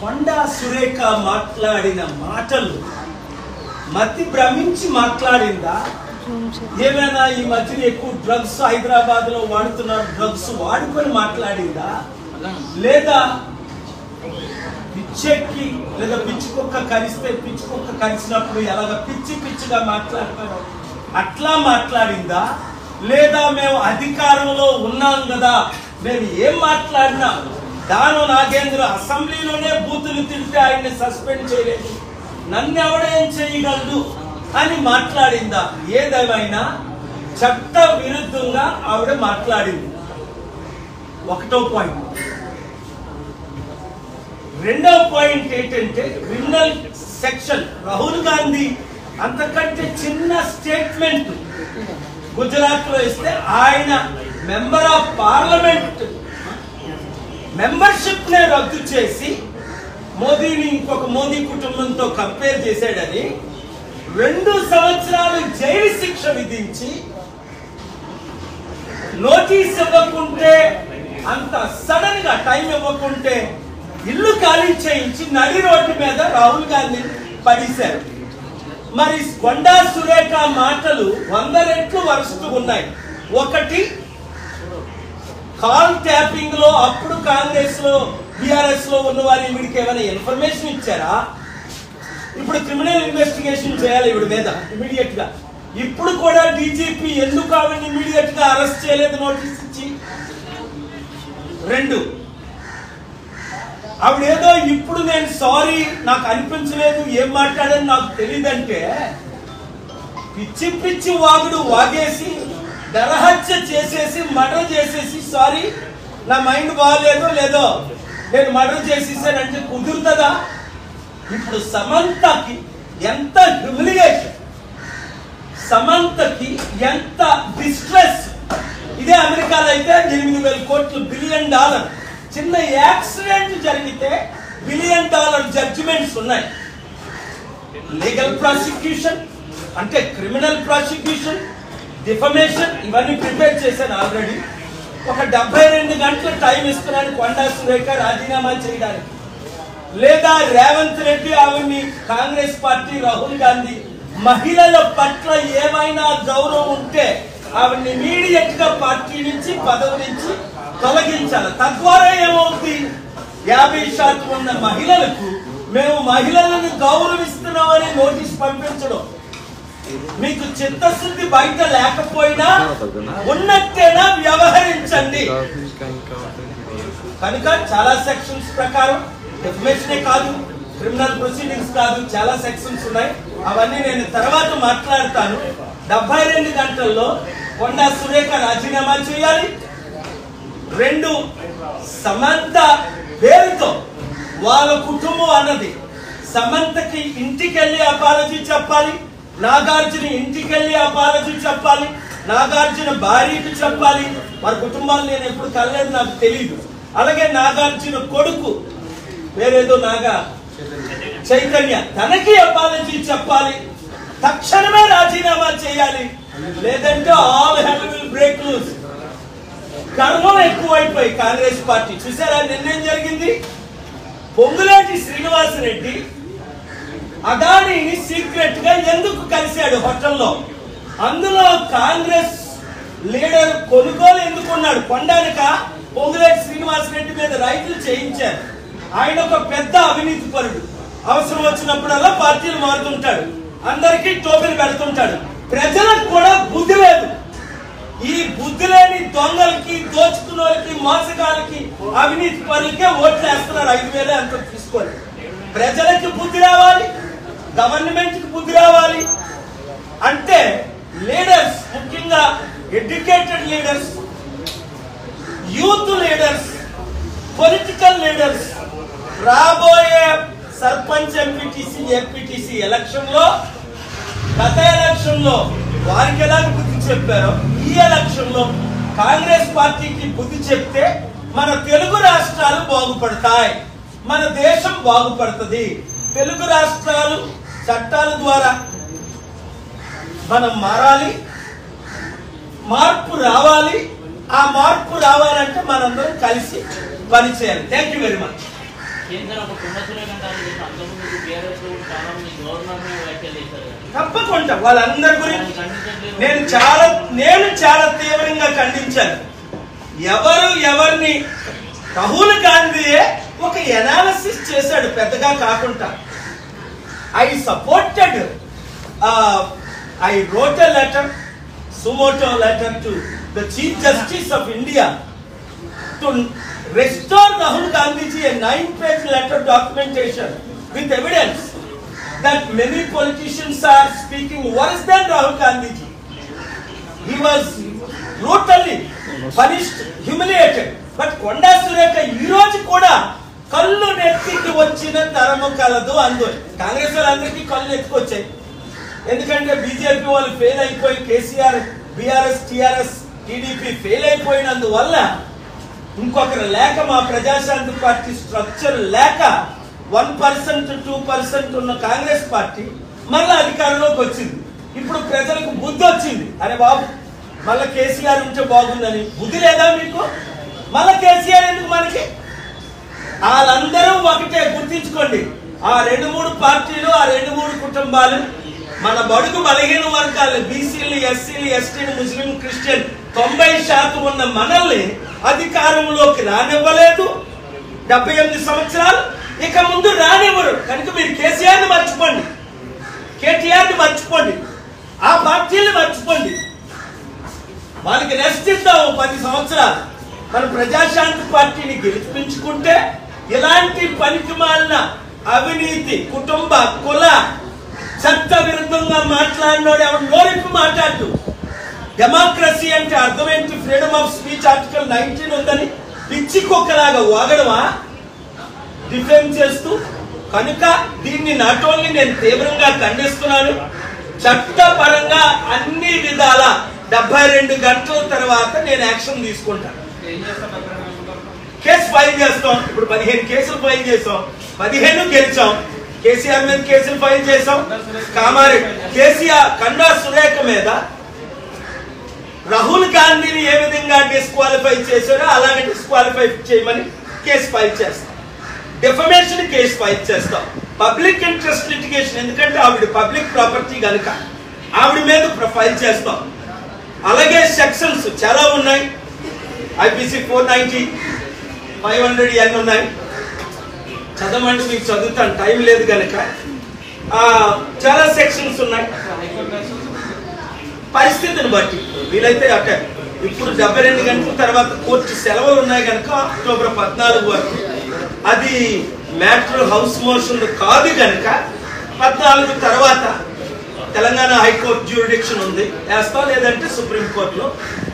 కొండా సురేఖ మాట్లాడిన మాటలు మతి భ్రమించి మాట్లాడిందా ఏమైనా ఈ మధ్యన ఎక్కువ డ్రగ్స్ హైదరాబాద్ లో వాడుతున్నారు డ్రగ్స్ వాడుకొని మాట్లాడిందా లేదా పిచ్చెక్కి లేదా పిచ్చి కుక్క కరిస్తే పిచ్చి కుక్క కరిచినప్పుడు ఎలాగ పిచ్చి పిచ్చిగా మాట్లాడతారో అట్లా మాట్లాడిందా లేదా మేము అధికారంలో ఉన్నాం కదా మేము ఏం మాట్లాడినా దాను నాగేంద్ర అసెంబ్లీలోనే బూతులు తింటే ఆయన్ని సస్పెండ్ చేయలేదు నన్ను ఎవడేం చేయగలడు అని మాట్లాడిందా ఏదేమైనా చట్ట విరుద్ధంగా ఆవిడ మాట్లాడింది ఒకటో పాయింట్ రెండో పాయింట్ ఏంటంటే క్రిమినల్ సెక్షన్ రాహుల్ గాంధీ అంతకంటే చిన్న స్టేట్మెంట్ గుజరాత్ లో ఇస్తే ఆయన మెంబర్ ఆఫ్ పార్లమెంట్ మెంబర్షిప్ నే రద్దు చేసి మోదీని ఇంకొక మోదీ కుటుంబంతో కంపేర్ చేశాడని రెండు సంవత్సరాలు జైలు శిక్ష విధించి నోటీస్ ఇవ్వకుంటే అంత సడన్ గా టైం ఇవ్వకుంటే ఇల్లు ఖాళీ చేయించి నడి రోడ్డు మీద రాహుల్ గాంధీ పడేశారు మరి కొండా సురేఖ మాటలు వంద రెట్లు వరుస్తూ ఉన్నాయి ఒకటి కాల్ ట్యాపింగ్ లో అప్పుడు కాంగ్రెస్ లో బిఆర్ఎస్ లో ఉన్న వారి వీడికి ఏమైనా ఇన్ఫర్మేషన్ ఇచ్చారా ఇప్పుడు క్రిమినల్ ఇన్వెస్టిగేషన్ చేయాలి ఇవిడి మీద ఇమీడియట్ గా ఇప్పుడు కూడా డీజీపీ ఎందుకు ఆవిడని ఇమీడియట్ గా అరెస్ట్ చేయలేదు నోటీస్ ఇచ్చి రెండు ఆవిడ ఏదో ఇప్పుడు నేను సారీ నాకు అనిపించలేదు ఏం మాట్లాడని నాకు తెలియదంటే పిచ్చి పిచ్చి వాగుడు వాగేసి నరహత్య చేసేసి మర్డర్ చేసేసి సారీ నా మైండ్ బాగాలేదు లేదో నేను మర్డర్ చేసేసానంటే కుదురుతుందా ఇప్పుడు సమంతకి ఎంత హ్యూమిలియేషన్ సమంతకి ఎంత డిస్ట్రెస్ ఇదే అమెరికాలో అయితే ఎనిమిది వేల కోట్లు బిలియన్ డాలర్ చిన్న యాక్సిడెంట్ జరిగితే బిలియన్ డాలర్ జడ్జిమెంట్స్ ఉన్నాయి లీగల్ ప్రాసిక్యూషన్ అంటే క్రిమినల్ ప్రాసిక్యూషన్ డిఫమేషన్ ఇవన్నీ ప్రిపేర్ చేశాను ఆల్రెడీ ఒక డెబ్బై రెండు గంటల టైం ఇస్తున్నాను కొండా సురేఖ రాజీనామా చేయడానికి లేదా రేవంత్ రెడ్డి ఆవిడ్ని కాంగ్రెస్ పార్టీ రాహుల్ గాంధీ మహిళల పట్ల ఏమైనా గౌరవం ఉంటే ఆవిడ్ని ఇమీడియట్ గా పార్టీ నుంచి పదవి నుంచి తొలగించాలి తద్వారా ఏమవుతుంది యాభై శాతం ఉన్న మహిళలకు మేము మహిళలను గౌరవిస్తున్నామని నోటీస్ పంపించడం మీకు చిత్తశుద్ధి బయట లేకపోయినా ఉన్నట్టేనా వ్యవహరించండి కనుక చాలా సెక్షన్స్ ప్రకారం డెఫినేషనే కాదు క్రిమినల్ ప్రొసీడింగ్స్ కాదు చాలా సెక్షన్స్ ఉన్నాయి అవన్నీ నేను తర్వాత మాట్లాడతాను డెబ్బై రెండు గంటల్లో కొండా సురేఖ రాజీనామా చేయాలి రెండు సమంత పేరుతో వాళ్ళ కుటుంబం అన్నది సమంతకి ఇంటికెళ్ళి అపాలజీ చెప్పాలి నాగార్జున ఇంటికెళ్ళి అపాలజీ చెప్పాలి నాగార్జున భార్యకి చెప్పాలి వారి కుటుంబాలు నేను ఎప్పుడు కలలేదు నాకు తెలియదు అలాగే నాగార్జున కొడుకు వేరేదో నాగా చైతన్య తనకి అపాలజీ చెప్పాలి తక్షణమే రాజీనామా చేయాలి లేదంటే all hell will break loose కర్మం ఎక్కువైపోయి కాంగ్రెస్ పార్టీ చూసారా నిన్నేం జరిగింది పొంగులేటి శ్రీనివాసరెడ్డి అదానీని సీక్రెట్ గా ఎందుకు కలిశాడు హోటల్లో అందులో కాంగ్రెస్ లీడర్ కొనుగోలు ఎందుకున్నాడు కొండానిక పొంగులేటి శ్రీనివాసరెడ్డి మీద రైతులు చేయించారు ఆయన ఒక పెద్ద అవినీతి పరుడు అవసరం వచ్చినప్పుడల్లా పార్టీలు మారుతుంటాడు అందరికీ టోపీలు పెడుతుంటాడు ప్రజలకు కూడా బుద్ధి లేదు ఈ బుద్ధి లేని దొంగలకి దోచుకున్నోళ్ళకి మోసగాళ్ళకి అవినీతి పనులకే ఓట్లు వేస్తున్నారు ఐదు వేలే అంత తీసుకోండి ప్రజలకి బుద్ధి రావాలి గవర్నమెంట్ కి బుద్ధి రావాలి అంటే లీడర్స్ ముఖ్యంగా educated leaders youth leaders political leaders రాబోయే సర్పంచ్ ఎంపీటీసీ ఎంపీటీసీ ఎలక్షన్ లో గత ఎలక్షన్ లో వారికి ఎలా బుద్ధి చెప్పారో ఈ ఎలక్షన్ లో కాంగ్రెస్ పార్టీకి బుద్ధి చెప్తే మన తెలుగు రాష్ట్రాలు బాగుపడతాయి మన దేశం బాగుపడుతుంది తెలుగు రాష్ట్రాలు చట్టాల ద్వారా మనం మారాలి మార్పు రావాలి ఆ మార్పు రావాలంటే మనందరం కలిసి పనిచేయాలి థ్యాంక్ యూ వెరీ మచ్ కేంద్రం ఒక పునఃసులే కంటారు అంతకుముందు బీఆర్ఎస్ చాలా మంది గవర్నర్ని వ్యాఖ్యలు చేశారు కదా. తప్పకుండా వాళ్ళందరి దాన్ని గురించి ఖండించట్లేదు. నేను చాలా నేను చాలా తీవ్రంగా ఖండించాను ఎవరు ఎవరిని రాహుల్ గాంధీయే ఒక ఎనాలిసిస్ చేశాడు పెద్దగా కాకుండా I supported I wrote a letter సుమోటో letter to the chief justice of India to restore Rahul Gandhiji a nine-page letter documentation with evidence that many politicians are speaking worse than Rahul Gandhiji. He was brutally punished, humiliated. But Konda Surekha ఈ రోజు కూడా కళ్ళు నెత్తికి వచ్చిన తరము కలదు అందు కాంగ్రెస్ వాళ్ళందరికీ కళ్ళు నెత్తుకొచ్చాయి ఎందుకంటే బీజేపీ వాళ్ళు ఫెయిల్ అయిపోయి KCR BRS TRS TDP fail అయిపోయినందువల్ల ఇంకొకరు లేక మా ప్రజాశాంతి పార్టీ స్ట్రక్చర్ లేక వన్ పర్సెంట్ టూ పర్సెంట్ ఉన్న కాంగ్రెస్ పార్టీ మళ్ళీ అధికారంలోకి వచ్చింది ఇప్పుడు ప్రజలకు బుద్ధి వచ్చింది అరే బాబు మళ్ళీ కేసీఆర్ ఉంటే బాగుందని బుద్ధి లేదా మీకు మళ్ళీ కేసీఆర్ ఎందుకు మనకి వాళ్ళందరూ ఒకటే గుర్తించుకోండి ఆ రెండు మూడు పార్టీలు ఆ రెండు మూడు కుటుంబాలు మన బడుగు బలహీన వర్గాలు బీసీలు ఎస్సీలు ఎస్టీలు ముస్లిం క్రిస్టియన్ తొంభై శాతం ఉన్న మనల్ని అధికారంలోకి రానివ్వలేదు డెబ్బై ఎనిమిది సంవత్సరాలు ఇక ముందు రానివ్వరు కనుక మీరు కేసీఆర్ని మర్చిపోండి కేటీఆర్ని మర్చిపోండి ఆ పార్టీని మర్చిపోండి వాళ్ళకి రెస్ట్ ఇద్దాం పది సంవత్సరాలు మన ప్రజాశాంతి పార్టీని గెలిపించుకుంటే ఇలాంటి పనికి మాలిన అవినీతి కుటుంబ కుల చట్ట విరుద్ధంగా మాట్లాడినోడు ఎవరు నోరిప్పి మాట్లాడు డెమోక్రసీ అంటే అర్థమేంటి freedom of speech article nineteen ఉందని పిచ్చి కుక్కలాగా వాగడమా డిఫెమ్ చేస్తూ కనుక దీన్ని నాట్ ఓన్లీ నేను తీవ్రంగా ఖండిస్తున్నాను చట్టపరంగా అన్ని విధాల డెబ్బై రెండు గంటల తర్వాత నేను యాక్షన్ తీసుకుంటాను కేసు ఫైల్ చేస్తాం ఇప్పుడు పదిహేను కేసులు ఫైల్ చేసాం పదిహేను గెలిచాం కేసీఆర్ మీద కేసులు ఫైల్ చేసాం కామారెడ్డి కేసీఆర్ కండా సురేఖ మీద రాహుల్ గాంధీని ఏ విధంగా డిస్క్వాలిఫై చేశారో అలాగే డిస్క్వాలిఫై చేయమని కేసు ఫైల్ చేస్తాం డిఫమేషన్ కేసు ఫైల్ చేస్తాం పబ్లిక్ ఇంట్రెస్ట్ లిటిగేషన్ ఎందుకంటే ఆవిడ పబ్లిక్ ప్రాపర్టీ కనుక ఆవిడ మీద ఫైల్ చేస్తాం అలాగే సెక్షన్స్ చాలా ఉన్నాయి IPC four ninety five hundred ఎన్ ఉన్నాయి చదవమంటే మీకు చదువుతాను టైం లేదు కనుక ఆ, చాలా సెక్షన్స్ ఉన్నాయి పరిస్థితిని బట్టి వీలైతే అట్ట ఇప్పుడు డెబ్బై రెండు గంటల తర్వాత కోర్టు సెలవులు ఉన్నాయి కనుక అక్టోబర్ పద్నాలుగు వరకు అది మ్యాటర్ హౌస్ మోషన్ కాదు కనుక పద్నాలుగు తర్వాత తెలంగాణ హైకోర్టు జ్యూరిడిక్షన్ ఉంది వేస్తాం లేదంటే సుప్రీం కోర్టులో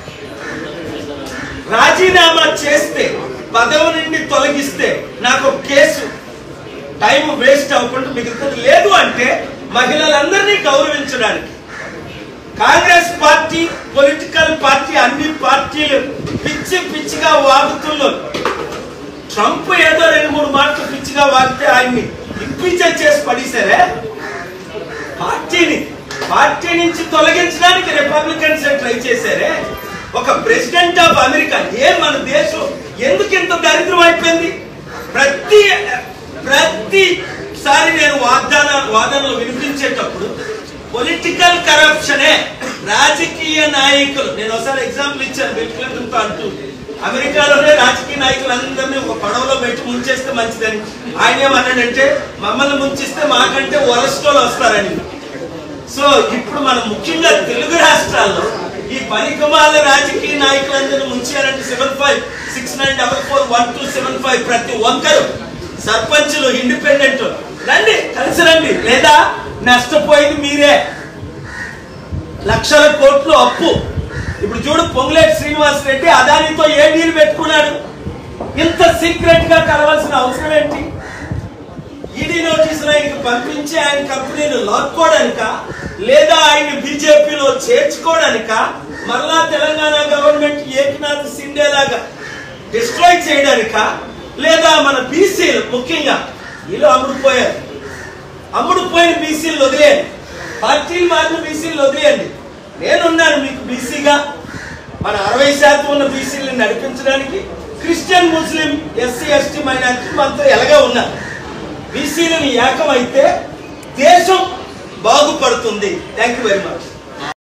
రాజీనామా చేస్తే పదవి నుండి తొలగిస్తే నాకు ఒక కేసు టైం వేస్ట్ అవ్వకుండా మిగులుతుంది లేదు అంటే మహిళలందరినీ గౌరవించడానికి కాంగ్రెస్ పార్టీ పొలిటికల్ పార్టీ అన్ని పార్టీలు పిచ్చి పిచ్చిగా వాగుతున్నారు ట్రంప్ ఏదో రెండు మూడు మాటలు పిచ్చిగా వాగితే ఆయన్ని ఇంపీచర్ చేసి పడేశారే పార్టీని పార్టీ నుంచి తొలగించడానికి రిపబ్లికన్స్ ట్రై చేశారే ఒక ప్రెసిడెంట్ ఆఫ్ అమెరికా ఏ మన దేశం ఎందుకు ఇంత దరిద్రం అయిపోయింది ప్రతి ప్రతిసారి నేను వాగ్దాన వాదనలు వినిపించేటప్పుడు పొలిటికల్ కరప్షనే రాజకీయ నాయకులు నేను ఒకసారి ఎగ్జాంపుల్ ఇచ్చాను బిల్ క్లింటన్ తో అంటూ అమెరికాలోనే రాజకీయ నాయకులందరినీ ఒక పడవలో పెట్టి ముంచేస్తే మంచిదని ఆయన ఏమన్నాడంటే మమ్మల్ని ముంచిస్తే మాకంటే వరస్టోలు వస్తారని సో ఇప్పుడు మనం ముఖ్యంగా తెలుగు రాష్ట్రాల్లో ఈ పనికమాల రాజకీయ నాయకులందరూ ముంచారంటే seven five six nine double four one two seven five ప్రతి ఒక్కరు సర్పంచులు ఇండిపెండెంట్ రండి కలిసి రండి లేదా నష్టపోయింది మీరే లక్షల కోట్లు అప్పు ఇప్పుడు చూడు పొంగులేటి శ్రీనివాస్ రెడ్డి అదానితో ఏ డీల్ పెట్టుకున్నాడు ఇంత సీక్రెట్ గా కలవాల్సిన అవసరం ఏంటి ఈడీ నోటీసులు ఆయనకి పంపించి ఆయన కంపెనీని లాక్కోవడానిక లేదా ఆయన బీజేపీలో చేర్చుకోవడానిక మరలా తెలంగాణ గవర్నమెంట్ ఏకనాథ్ సిండే లాగా డిస్ట్రాయ్ చేయడానిక లేదా మన బీసీలు ముఖ్యంగా వీళ్ళు అమ్ముడుపోయారు అమ్ముడుపోయిన బీసీలు వదిలేయండి పార్టీలు మారిన బీసీలు వదిలేయండి నేనున్నాను మీకు బీసీగా మన అరవై శాతం ఉన్న బీసీలను నడిపించడానికి Christian Muslim SC ST minority మనతో ఎలాగే ఉన్నారు బీసీలను ఏకమైతే దేశం బాగుపడుతుంది థ్యాంక్ యూ వెరీ మచ్